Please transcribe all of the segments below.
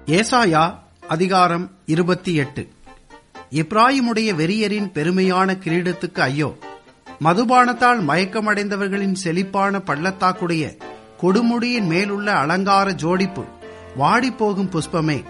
ஏசாயா அதிகாரம் இருபத்தி எட்டு இப்ராயிமுடைய வெறியரின் பெருமையான கிரீடத்துக்கு ஐயோ மதுபானத்தால் மயக்கமடைந்தவர்களின் செழிப்பான பள்ளத்தாக்குடைய கொடுமுடியின் மேலுள்ள அலங்கார ஜோடிப்பு வாடிப்போகும் புஷ்பமே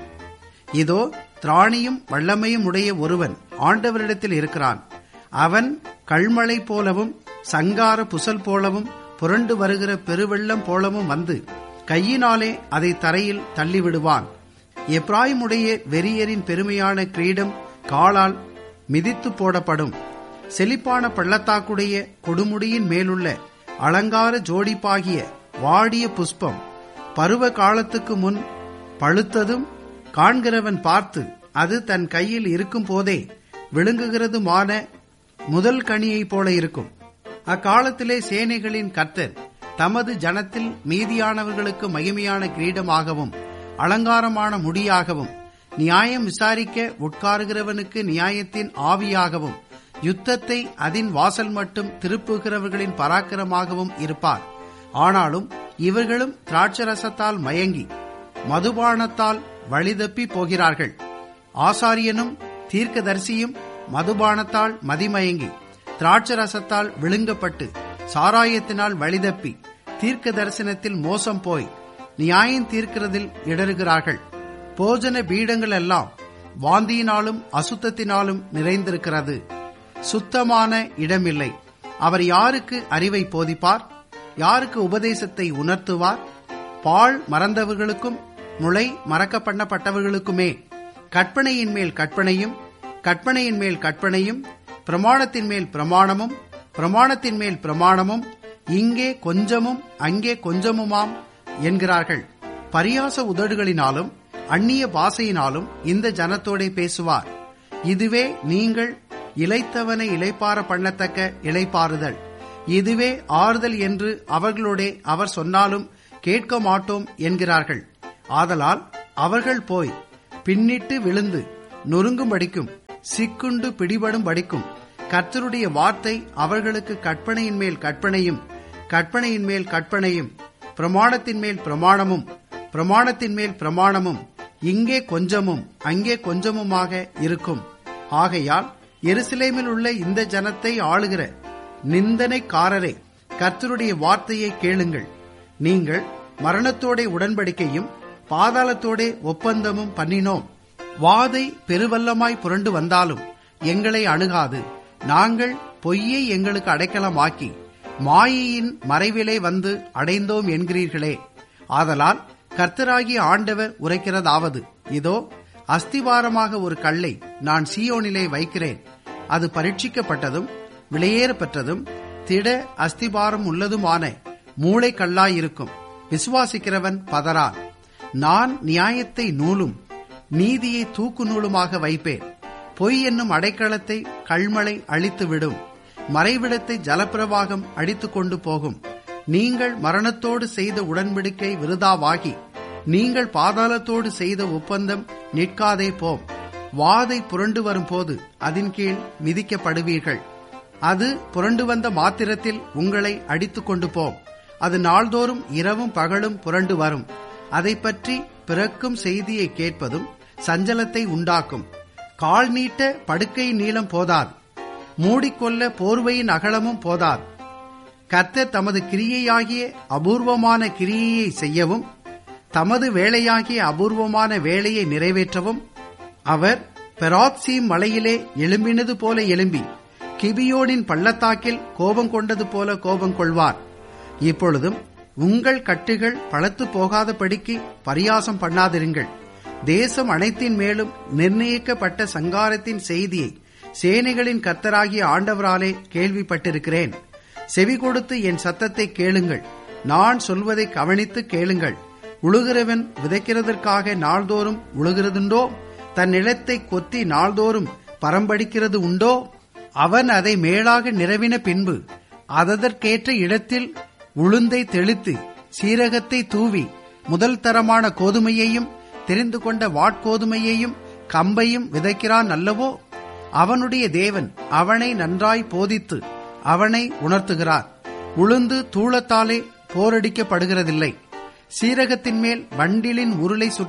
இதோ திராணியும் வல்லமையும் உடைய ஒருவன் ஆண்டவரிடத்தில் இருக்கிறான் அவன் கல்மழை போலவும் சங்கார புசல் போலவும் புரண்டு வருகிற பெருவெள்ளம் போலவும் வந்து கையினாலே அதை தரையில் தள்ளிவிடுவான் எப்ராயிமுடைய வெறியரின் பெருமையான கிரீடம் காலால் மிதித்து போடப்படும் செழிப்பான பள்ளத்தாக்குடைய கொடுமுடியின் மேலுள்ள அலங்கார ஜோடிப்பாகிய வாடிய புஷ்பம் பருவ காலத்துக்கு முன் பழுத்ததும் காண்கிறவன் பார்த்து அது தன் கையில் இருக்கும் போதே விழுங்குகிறதுமான முதல் கனியைப் போல இருக்கும் அக்காலத்திலே சேனைகளின் கர்த்தர் தமது ஜனத்தில் மீதியானவர்களுக்கு மகிமையான கிரீடமாகவும் அலங்காரமான முடியாகவும் நியாயம் விசாரிக்க உட்காருகிறவனுக்கு நியாயத்தின் ஆவியாகவும் யுத்தத்தை அதன் வாசல் மட்டும் திருப்புகிறவர்களின் பராக்கிரமாகவும் இருப்பார் ஆனாலும் இவர்களும் திராட்சரசத்தால் மயங்கி மதுபானத்தால் வழிதப்பி போகிறார்கள் ஆசாரியனும் தீர்க்கதரிசியும் மதுபானத்தால் மதிமயங்கி திராட்சரசத்தால் விழுங்கப்பட்டு சாராயத்தினால் வழிதப்பி தீர்க்க தரிசனத்தில் மோசம் போய் நியாயம் தீர்க்கிறதில் இடறுகிறார்கள் போஜன பீடங்கள் எல்லாம் வாந்தியினாலும் அசுத்தத்தினாலும் நிறைந்திருக்கிறது சுத்தமான இடமில்லை அவர் யாருக்கு அறிவை போதிப்பார் யாருக்கு உபதேசத்தை உணர்த்துவார் பால் மறந்தவர்களுக்கும் முளை மறக்க பண்ணப்பட்டவர்களுக்குமே கற்பனையின் மேல் கற்பனையும் கற்பனையின் மேல் கற்பனையும் பிரமாணத்தின் மேல் பிரமாணமும் பிரமாணத்தின் மேல் பிரமாணமும் இங்கே கொஞ்சமும் அங்கே கொஞ்சமுமாம் என்கிறார்கள் பரியாச உதடுகளினாலும் அந்நிய பாசையினாலும் இந்த ஜனத்தோடே பேசுவார் இதுவே நீங்கள் இளைத்தவனை இளைப்பார பண்ணத்தக்க இளைப்பாறுதல் இதுவே ஆறுதல் என்று அவர்களோடே அவர் சொன்னாலும் கேட்க மாட்டோம் என்கிறார்கள் ஆதலால் அவர்கள் போய் பின்னிட்டு விழுந்து நொறுங்கும்படிக்கும் சிக்குண்டு பிடிபடும் படிக்கும் கர்த்தருடைய வார்த்தை அவர்களுக்கு கற்பனையின் மேல் கற்பனையும் கற்பனையின் மேல் கற்பனையும் பிரமாணத்தின் மேல் பிரமாணமும் பிரமாணத்தின் மேல் பிரமாணமும் இங்கே கொஞ்சமும் அங்கே கொஞ்சமுமாக இருக்கும் ஆகையால் எருசலேமில் உள்ள இந்த ஜனத்தை ஆளுகிற நிந்தனைக்காரரே கர்த்தருடைய வார்த்தையை கேளுங்கள் நீங்கள் மரணத்தோட உடன்படிக்கையும் பாதாளத்தோட ஒப்பந்தமும் பண்ணினோம் வாதை பெருவல்லமாய் புரண்டு வந்தாலும் எங்களை அணுகாது நாங்கள் பொய்யை எங்களுக்கு அடைக்கலமாக்கி மாயையின் மறைவிலே வந்து அடைந்தோம் என்கிறீர்களே ஆதலால் கர்த்தராகிய ஆண்டவர் உரைக்கிறதாவது இதோ அஸ்திவாரமாக ஒரு கல்லை நான் சியோனிலே வைக்கிறேன் அது பரீட்சிக்கப்பட்டதும் விலையேற பெற்றதும் திட அஸ்திபாரம் உள்ளதுமான மூளை கல்லாயிருக்கும் விசுவாசிக்கிறவன் பதறான் நான் நியாயத்தை நூலும் நீதியை தூக்கு நூலுமாக வைப்பேன் பொய் என்னும் அடைக்கலத்தை கல்மழை அழித்துவிடும் மறைவிடத்தை ஜலப்பிரவாகம் அடித்துக் கொண்டு போகும் நீங்கள் மரணத்தோடு செய்த உடன்படிக்கை விருதாவாகி நீங்கள் பாதாளத்தோடு செய்த ஒப்பந்தம் நிற்காதே போம் வாதை புரண்டு வரும்போது அதன் கீழ் மிதிக்கப்படுவீர்கள் அது புரண்டு வந்த மாத்திரத்தில் உங்களை அடித்துக் கொண்டு போம் அது நாள்தோறும் இரவும் பகலும் புரண்டு வரும் அதை பற்றி பிறக்கும் செய்தியை கேட்பதும் சஞ்சலத்தை உண்டாக்கும் கால் நீட்ட படுக்கை நீளம் போதாது மூடிக்கொள்ள போர்வையின் அகலமும் போதாது கர்த்தர் தமது கிரியையாகிய அபூர்வமான கிரியையை செய்யவும் தமது வேலையாகிய அபூர்வமான வேலையை நிறைவேற்றவும் அவர் பெராத்சீம் மலையிலே எழும்பினது போல எழும்பி கிபியோனின் பள்ளத்தாக்கில் கோபம் கொண்டது போல கோபம் கொள்வார் இப்பொழுதும் உங்கள் கட்டுகள் பழத்து போகாதபடிக்கு பரியாசம் பண்ணாதிருங்கள் தேசம் அனைத்தின் மேலும் நிர்ணயிக்கப்பட்ட சங்காரத்தின் செய்தியை சேனைகளின் கத்தராகிய ஆண்டவராலே கேள்விப்பட்டிருக்கிறேன் செவி கொடுத்து என் சத்தத்தை கேளுங்கள் நான் சொல்வதை கவனித்து கேளுங்கள் உழுகிறவன் விதைக்கிறதற்காக நாள்தோறும் உழுகிறதுண்டோ தன் நிலத்தை கொத்தி நாள்தோறும் பரம்படிக்கிறது உண்டோ அவன் அதை மேலாக நிறவின பின்பு அதற்கேற்ற இடத்தில் உளுந்தை தெளித்து சீரகத்தை தூவி முதல் தரமான கோதுமையையும் தெரிந்து கொண்ட வாட்கோதுமையையும் கம்பையும் விதைக்கிறான் அல்லவோ அவனுடைய தேவன் அவனை நன்றாய் போதித்து அவனை உணர்த்துகிறார் உளுந்து தூளத்தாலே போரடிக்கப்படுகிறதில்லை சீரகத்தின் மேல் வண்டிலின் உருளை சுற்ற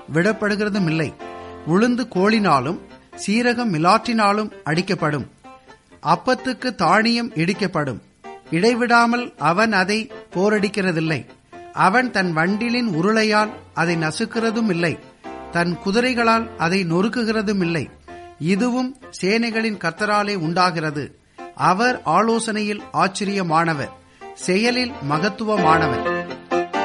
விடப்படுகிறதும் இல்லை உளுந்து கோளினாலும் சீரகம் மிலாற்றினாலும் அடிக்கப்படும் அப்பத்துக்கு தானியம் இடிக்கப்படும் இடைவிடாமல் அவன் அதை போரடிக்கிறதில்லை அவன் தன் வண்டிலின் உருளையால் அதை நசுக்கிறதும் இல்லை தன் குதிரைகளால் அதை நொறுக்குகிறதும் இல்லை இதுவும் சேனைகளின் கர்த்தராலே உண்டாகிறது அவர் ஆலோசனையில் ஆச்சரியமானவர் செயலில் மகத்துவமானவர்